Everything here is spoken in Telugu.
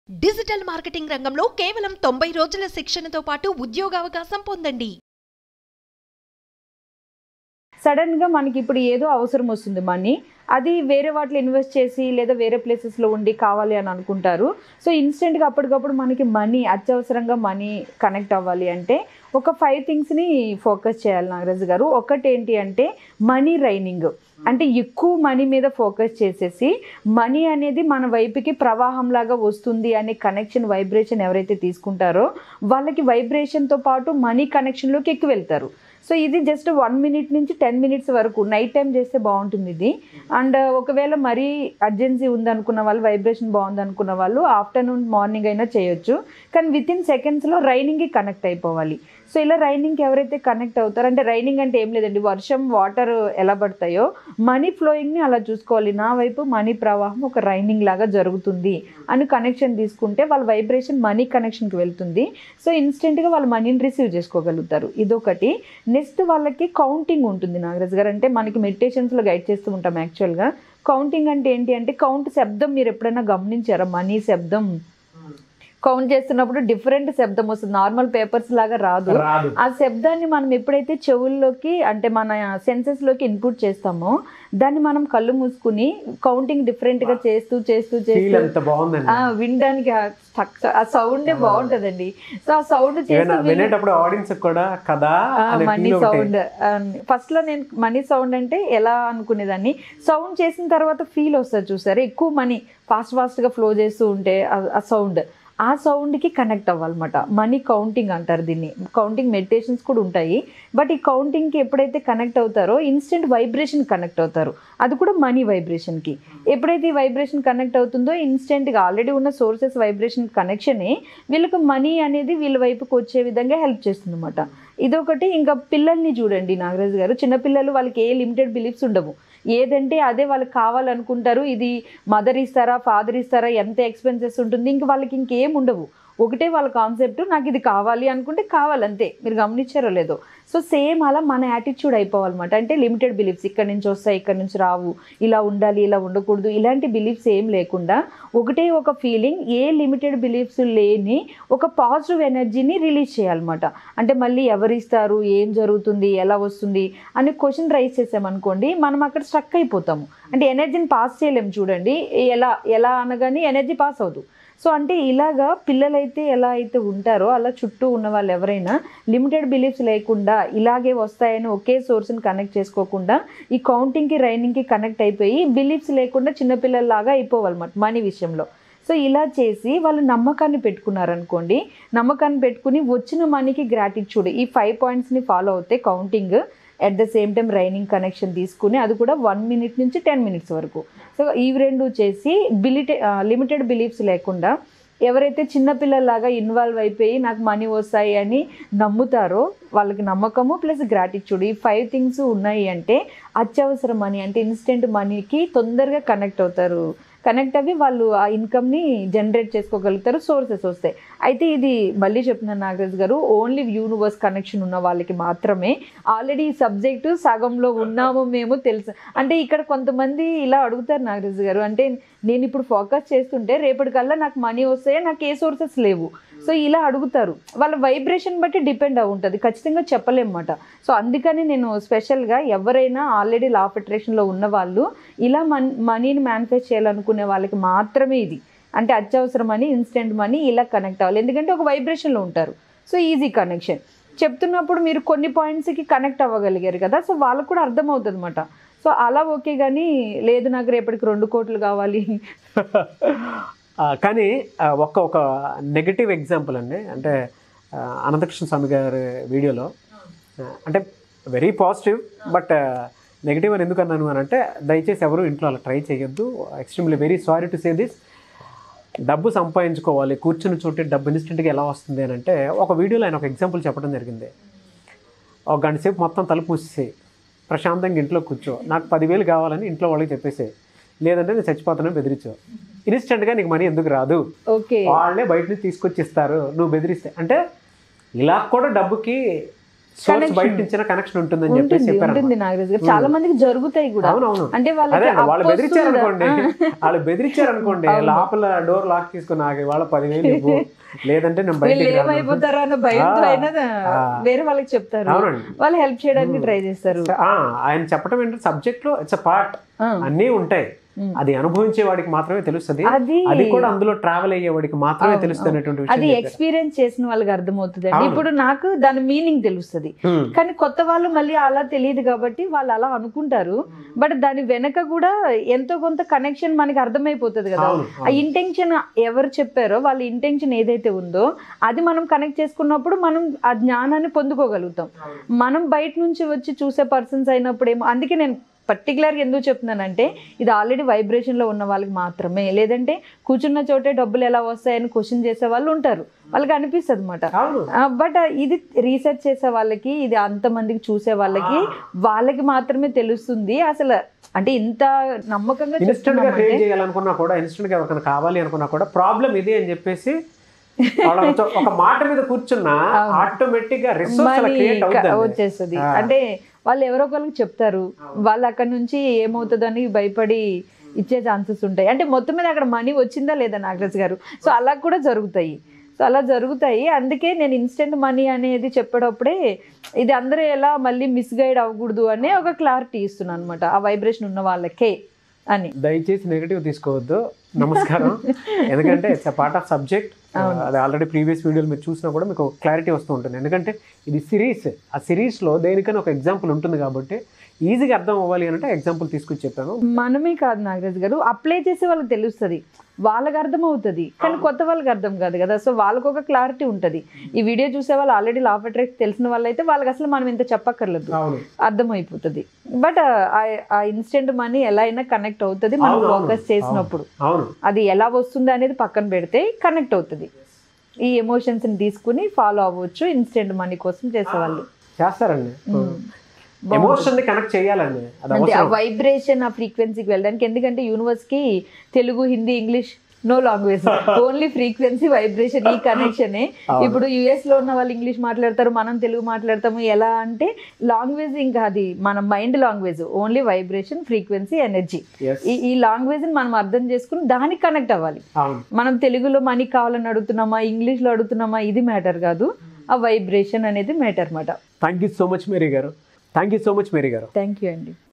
డిజిటల్ మార్కెటింగ్ రంగంలో కేవలం తొంభై రోజుల శిక్షణతో పాటు ఉద్యోగావకాశం పొందండి సడన్ గా మనకి ఇప్పుడు ఏదో అవసరం వస్తుంది మనీ అది వేరే వాటిలో ఇన్వెస్ట్ చేసి లేదా వేరే ప్లేసెస్లో ఉండి కావాలి అని అనుకుంటారు సో ఇన్స్టెంట్గా అప్పటికప్పుడు మనకి మనీ అత్యవసరంగా మనీ కనెక్ట్ అవ్వాలి అంటే ఒక ఫైవ్ థింగ్స్ని ఫోకస్ చేయాలి నాగరాజు గారు ఒకటి ఏంటి అంటే మనీ రైనింగ్ అంటే ఎక్కువ మనీ మీద ఫోకస్ చేసేసి మనీ అనేది మన వైపుకి ప్రవాహంలాగా వస్తుంది అనే కనెక్షన్ వైబ్రేషన్ ఎవరైతే తీసుకుంటారో వాళ్ళకి వైబ్రేషన్తో పాటు మనీ కనెక్షన్లోకి ఎక్కువ వెళ్తారు సో ఇది జస్ట్ వన్ మినిట్ నుంచి టెన్ మినిట్స్ వరకు నైట్ టైం చేస్తే బాగుంటుంది ఇది అండ్ ఒకవేళ మరీ అర్జెన్సీ ఉందనుకున్న వాళ్ళు వైబ్రేషన్ బాగుంది అనుకున్న వాళ్ళు ఆఫ్టర్నూన్ మార్నింగ్ అయినా చేయొచ్చు కానీ విత్ ఇన్ సెకండ్స్లో రైనింగ్కి కనెక్ట్ అయిపోవాలి సో ఇలా రైనింగ్కి ఎవరైతే కనెక్ట్ అవుతారో అంటే రైనింగ్ అంటే ఏం లేదండి వర్షం వాటర్ ఎలా పడతాయో మనీ ఫ్లోయింగ్ని అలా చూసుకోవాలి నా వైపు మనీ ప్రవాహం ఒక రైనింగ్ లాగా జరుగుతుంది అని కనెక్షన్ తీసుకుంటే వాళ్ళ వైబ్రేషన్ మనీ కనెక్షన్కి వెళ్తుంది సో ఇన్స్టెంట్గా వాళ్ళు మనీని రిసీవ్ చేసుకోగలుగుతారు ఇదొకటి నెక్స్ట్ వాళ్ళకి కౌంటింగ్ ఉంటుంది నాగరాజ్ గారు అంటే మనకి మెడిటేషన్స్లో గైడ్ చేస్తూ ఉంటాం యాక్చువల్గా కౌంటింగ్ అంటే ఏంటి అంటే కౌంట్ శబ్దం మీరు ఎప్పుడైనా గమనించారా మనీ శబ్దం కౌంట్ చేస్తున్నప్పుడు డిఫరెంట్ శబ్దం వస్తుంది నార్మల్ పేపర్స్ లాగా రాదు రాదు ఆ శబ్దాన్ని మనం ఎప్పుడైతే చెవుల్లోకి అంటే మన సెన్సెస్ లోకి ఇన్పుట్ చేస్తామో దాన్ని మనం కళ్ళు మూసుకుని కౌంటింగ్ డిఫరెంట్ గా చేస్తూ చేస్తూ ఫీల్ చేస్తూ ఎంత బాగుందండి ఆ, వినడానికి ఆ structure- ఆ సౌండే బాగుంటదండి సో ఆ సౌండ్ ఏమైనా చేసి వినేటప్పుడు ఆడియన్స్ కూడా కదా అనే మనీ feel ఒకటి. సౌండ్ ఫస్ట్ లో నేను మనీ సౌండ్ అంటే ఎలా అనుకునేదాన్ని సౌండ్ చేసిన తర్వాత ఫీల్ వస్తుంది చూసారు ఎక్కువ మనీ ఫాస్ట్ ఫాస్ట్ గా ఫ్లో చేస్తూ ఉంటే ఆ- ఆ సౌండ్ ఆ సౌండ్ కి కనెక్ట్ అవ్వాలన్నమాట మనీ కౌంటింగ్ అంటారు దీన్ని కౌంటింగ్ మెడిటేషన్స్ కూడా ఉంటాయి బట్ ఈ కౌంటింగ్ కి ఎప్పుడైతే కనెక్ట్ అవుతారో ఇన్స్టెంట్ వైబ్రేషన్ కనెక్ట్ అవుతారు అది కూడా మనీ వైబ్రేషన్ కి ఎప్పుడైతే ఈ వైబ్రేషన్ కనెక్ట్ అవుతుందో ఇన్స్టెంట్ గా ఆల్రెడీ ఉన్న సోర్సెస్ వైబ్రేషన్ కనెక్షనే వీళ్ళకి మనీ అనేది వీళ్ళ వైపుకి వచ్చే విధంగా హెల్ప్ చేస్తుంది అనమాట ఇదొకటి ఇంకా పిల్లల్ని చూడండి నాగరాజు గారు చిన్నపిల్లలు వాళ్ళకి ఏ లిమిటెడ్ బిలీఫ్స్ ఉండవు ఏదంటే అదే వాళ్ళకి కావాలనుకుంటారు ఇది మదర్ ఇస్తారా ఫాదర్ ఇస్తారా ఎంత ఎక్స్పెన్సెస్ ఉంటుంది ఇంక వాళ్ళకి ఇంకేం ఉండవు ఒకటే వాళ్ళ కాన్సెప్ట్ నాకు ఇది కావాలి అనుకుంటే కావాలంతే మీరు గమనించారో లేదో సో సేమ్ అలా మన యాటిట్యూడ్ అయిపోవాలన్నమాట అంటే లిమిటెడ్ బిలీఫ్స్ ఇక్కడ నుంచి వస్తాయి ఇక్కడ నుంచి రావు ఇలా ఉండాలి ఇలా ఉండకూడదు ఇలాంటి బిలీఫ్స్ ఏం లేకుండా ఒకటే ఒక ఫీలింగ్ ఏ లిమిటెడ్ బిలీఫ్స్ లేని ఒక పాజిటివ్ ఎనర్జీని రిలీజ్ చేయాలన్నమాట అంటే మళ్ళీ ఎవరు ఇస్తారు ఏం జరుగుతుంది ఎలా వస్తుంది అని క్వశ్చన్ రైజ్ చేసామనుకోండి మనం అక్కడ స్ట్రక్ అయిపోతాము అంటే ఎనర్జీని పాస్ చేయలేము చూడండి ఎలా ఎలా అనగానే ఎనర్జీ పాస్ అవ్వదు సో అంటే ఇలాగా పిల్లలైతే ఎలా అయితే ఉంటారో అలా చుట్టూ ఉన్న వాళ్ళు ఎవరైనా లిమిటెడ్ బిలీఫ్స్ లేకుండా ఇలాగే వస్తాయని ఒకే సోర్స్ని కనెక్ట్ చేసుకోకుండా ఈ కౌంటింగ్కి రైనింగ్కి కనెక్ట్ అయిపోయి బిలీఫ్స్ లేకుండా చిన్నపిల్లల్లాగా అయిపోవాలన్నమాట మనీ విషయంలో సో ఇలా చేసి వాళ్ళు నమ్మకాన్ని పెట్టుకున్నారనుకోండి నమ్మకాన్ని పెట్టుకుని వచ్చిన మనీకి గ్రాటిట్యూడ్ ఈ ఫైవ్ పాయింట్స్ని ఫాలో అవుతే counting at the same time raining connection తీసుకుని అది కూడా వన్ మినిట్ నుంచి టెన్ మినిట్స్ వరకు సో ఇవి రెండు చేసి బిలిటే లిమిటెడ్ బిలీఫ్స్ లేకుండా ఎవరైతే చిన్నపిల్లలాగా ఇన్వాల్వ్ అయిపోయి నాకు మనీ వస్తాయి అని నమ్ముతారో వాళ్ళకి నమ్మకము ప్లస్ గ్రాటిట్యూడ్ ఈ ఫైవ్ థింగ్స్ ఉన్నాయి అంటే అత్యవసర మనీ అంటే ఇన్స్టెంట్ మనీకి తొందరగా కనెక్ట్ అవుతారు కనెక్ట్ అవి వాళ్ళు ఆ ఇన్కమ్ని జనరేట్ చేసుకోగలుగుతారు సోర్సెస్ వస్తాయి అయితే ఇది మళ్ళీ చెప్తున్నాను నాగరాజ్ గారు ఓన్లీ యూనివర్స్ కనెక్షన్ ఉన్న వాళ్ళకి మాత్రమే ఆల్రెడీ ఈ సబ్జెక్టు సగంలో ఉన్నాము మేము తెలుసు అంటే ఇక్కడ కొంతమంది ఇలా అడుగుతారు నాగరాజ్ గారు అంటే నేను ఇప్పుడు ఫోకస్ చేస్తుంటే రేపటికల్లా నాకు మనీ వస్తాయా నాకు ఏ సోర్సెస్ లేవు సో ఇలా అడుగుతారు వాళ్ళ వైబ్రేషన్ బట్టి డిపెండ్ అయి ఉంటుంది ఖచ్చితంగా చెప్పలేమన్నమాట సో అందుకని నేను స్పెషల్గా ఎవరైనా ఆల్రెడీ లా ఆఫ్ అట్రాక్షన్లో ఉన్న వాళ్ళు ఇలా మన్ మనీని మేనిఫెస్ట్ చేయాలనుకునే వాళ్ళకి మాత్రమే ఇది అంటే అత్యవసర మనీ ఇన్స్టెంట్ మనీ ఇలా కనెక్ట్ అవ్వాలి ఎందుకంటే ఒక వైబ్రేషన్లో ఉంటారు సో ఈజీ కనెక్షన్ చెప్తున్నప్పుడు మీరు కొన్ని పాయింట్స్కి కనెక్ట్ అవ్వగలిగారు కదా సో వాళ్ళకు కూడా అర్థమవుతుంది అనమాట సో అలా ఓకే కానీ లేదు నాకు రేపటికి రెండు కోట్లు కావాలి ఆ, కానీ ఆ, ఒక్క ఒక నెగటివ్ ఎగ్జాంపుల్ అండి అంటే ఆ, అనంతకృష్ణ స్వామి గారి వీడియోలో ఆ, అంటే వెరీ పాజిటివ్ బట్ నెగిటివ్ అని ఎందుకు అన్నాను అని అంటే దయచేసి ఎవరు ఇంట్లో అలా ట్రై చేయొద్దు extremely very sorry to say this డబ్బు సంపాదించుకోవాలి కూర్చుని చోటే డబ్బు ఇన్స్టెంట్గా ఎలా వస్తుంది అని అంటే ఒక వీడియోలో ఆయన ఒక ఎగ్జాంపుల్ చెప్పడం జరిగింది ఒక గంట సేపు మొత్తం తలుపు మూసేసి ప్రశాంతంగా ఇంట్లో కూర్చో నాకు పదివేలు కావాలని ఇంట్లో వాళ్ళకి చెప్పేసి లేదంటే నేను చచ్చిపోతానని బెదిరించు ఇన్స్టెంట్గా నీకు మనీ ఎందుకు రాదు ఓకే వాళ్ళే బయట నుంచి తీసుకొచ్చి ఇస్తారు నువ్వు బెదిరిస్తే అంటే ఇలా కూడా డబ్బుకి సోర్స్ Connection. బయట నుంచి కనెక్షన్ ఉంటుందని చెప్పేసి ఉంటుంది చెప్పారు ఉంటుంది నాగరాజ్ గారు చాలా మందికి జరుగుతాయి కూడా అవునవును అంటే అదే వాళ్ళకి అండి, వాళ్ళు అప్పు బెదిరించారు వస్తుంది అనుకోండి కదా. వాళ్ళు బెదిరించారు అనుకోండి లోపల డోర్ లాక్ తీసుకుని నాకు ఇవాళ పదివేలు ఇవ్వు లేదంటే నేను వీళ్ళు బయటికి రాను. ఏమైపోతారా అన్న భయంతో ఆ, అయినా ఆ. వేరే వాళ్ళకి చెప్తారు అవునండి వాళ్ళు హెల్ప్ చేయడానికి ట్రై చేస్తారు ఆ, ఆయన చెప్పడం ఏంటంటే సబ్జెక్ట్ లో ఇట్స్ అ పార్ట్ ఆ. అన్నీ ఉంటాయి ఉమ్. అది అనుభవించే వాడికి మాత్రమే తెలుస్తుంది అది అది కూడా అందులో ట్రావెల్ అయ్యే వాడికి మాత్రమే అవును, తెలుస్తుంది అనేటువంటి అది విషయం చెప్పారు. ఎక్స్పీరియన్స్ చేసిన వాళ్ళకి అర్థమవుతుంది అండి అవును. ఇప్పుడు నాకు దాని మీనింగ్ తెలుస్తుంది హ్మ్. కానీ కొత్త వాళ్ళు మళ్ళీ అలా తెలియదు కాబట్టి వాళ్ళు అలా అనుకుంటారు బట్ దాని వెనక కూడా ఎంతో కొంత కనెక్షన్ మనకి అర్థమైపోతుంది కదా అవును, ఆ ఇంటెన్షన్ ఎవరు చెప్పారో వాళ్ళ ఇంటెన్షన్ ఏదైతే ఉందో అది మనం కనెక్ట్ చేసుకున్నప్పుడు మనం ఆ జ్ఞానాన్ని పొందుకోగలుగుతాం మనం బయట నుంచి వచ్చి చూసే పర్సన్స్ అయినప్పుడు ఏమో అందుకే నేను పర్టికులర్గా ఎందుకు చెప్తున్నానంటే ఇది ఆల్రెడీ వైబ్రేషన్లో ఉన్న వాళ్ళకి మాత్రమే లేదంటే కూర్చున్న చోటే డబ్బులు ఎలా వస్తాయని క్వశ్చన్ చేసే వాళ్ళు ఉంటారు వాళ్ళకి అనిపిస్తుంది అనమాట అవును బట్ ఇది రీసెర్చ్ చేసే వాళ్ళకి ఇది అంతమందికి చూసే వాళ్ళకి వాళ్ళకి మాత్రమే తెలుస్తుంది అసలు అంటే ఇంత నమ్మకంగా ఇన్స్టెంట్ గా చెప్తున్నామంటే క్రియేట్ చేయాలనుకున్నా కూడా ఇన్స్టెంట్ గా ఎవరికైనా కావాలి అనుకున్నా కూడా ప్రాబ్లం ఇది అని చెప్పేసి వాళ్ళ ఒక- ఒక మాట మీద కూర్చున్నా ఆటోమేటిక్ గా రిసోర్స్ అలా మనీ క్రియేట్ అవుతుంది వచ్చేస్తుంది ఆ. అంటే వాళ్ళు ఎవరో ఒకరికి చెప్తారు వాళ్ళు అక్కడ నుంచి ఏమవుతుందని భయపడి ఇచ్చే ఛాన్సెస్ ఉంటాయి అంటే మొత్తం మీద అక్కడ మనీ వచ్చిందా లేదా నాగరాజ్ గారు సో అలా కూడా జరుగుతాయి సో అలా జరుగుతాయి అందుకే నేను ఇన్స్టెంట్ మనీ అనేది చెప్పేటప్పుడే ఇది అందరూ ఎలా మళ్ళీ మిస్గైడ్ అవ్వకూడదు అనే ఒక క్లారిటీ ఇస్తున్నాను అనమాట ఆ వైబ్రేషన్ ఉన్న వాళ్ళకే అని దయచేసి నెగిటివ్ తీసుకోవద్దు నమస్కారం ఎందుకంటే it's a part of subject అది ఆల్రెడీ ప్రీవియస్ వీడియోలు మీరు చూసినా కూడా మీకు క్లారిటీ వస్తూ ఉంటుంది ఎందుకంటే ఇది సిరీస్ ఆ సిరీస్లో దేనికైనా ఒక ఎగ్జాంపుల్ ఉంటుంది కాబట్టి ఈజీగా అర్థం అవ్వాలి అంటే ఎగ్జాంపుల్ తీసుకొచ్చి చెప్పాను మనమే కాదు నాగరాజ్ గారు అప్లై చేసే వాళ్ళకి తెలుస్తుంది వాళ్ళకి అర్థం అవుతుంది కానీ కొత్త వాళ్ళకి అర్థం కాదు కదా సో వాళ్ళకి ఒక క్లారిటీ ఉంటుంది ఈ వీడియో చూసే వాళ్ళు ఆల్రెడీ లా ఆఫ్ అట్రాక్ట్ తెలిసిన వాళ్ళైతే వాళ్ళకి అసలు మనం ఇంత చెప్పక్కర్లేదు అవును అర్థమైపోతుంది బట్ ఆ ఇన్స్టెంట్ మనీ ఎలా అయినా కనెక్ట్ అవుతుంది మనం అవును, అవును. ఫోకస్ చేసినప్పుడు అవును అది ఎలా వస్తుంది అనేది పక్కన పెడితే కనెక్ట్ అవుతుంది ఈ ఎమోషన్స్ని తీసుకుని ఫాలో అవ్వచ్చు ఇన్స్టెంట్ మనీ కోసం చేసేవాళ్ళు చేస్తారండి ఎమోషన్ ని కనెక్ట్ చేయాలండి అది అంటే ఆ అవసరం వైబ్రేషన్ ఆ ఫ్రీక్వెన్సీకి వెళ్ళడానికి ఎందుకంటే యూనివర్స్ కి Telugu Hindi English no language only frequency vibration ఈ కనెక్షనే ఇప్పుడు యుఎస్ లో ఉన్న వాళ్ళు ఇంగ్లీష్ మాట్లాడతారు మనం తెలుగు మాట్లాడతాము ఎలా అంటే లాంగ్వేజ్ ఇంకా అది మన mind language only vibration frequency energy Yes. ఈ ఈ లాంగ్వేజ్ మనం అర్థం చేసుకుని దానికి కనెక్ట్ అవ్వాలి అవును మనం తెలుగులో మనీ కావాలని అడుగుతున్నామా ఇంగ్లీష్లో అడుగుతున్నామా ఇది మ్యాటర్ కాదు ఆ వైబ్రేషన్ అనేది మ్యాటర్ అన్నమాట thank you so much Mary గారు thank you so much Mary గారు థ్యాంక్ యూ అండి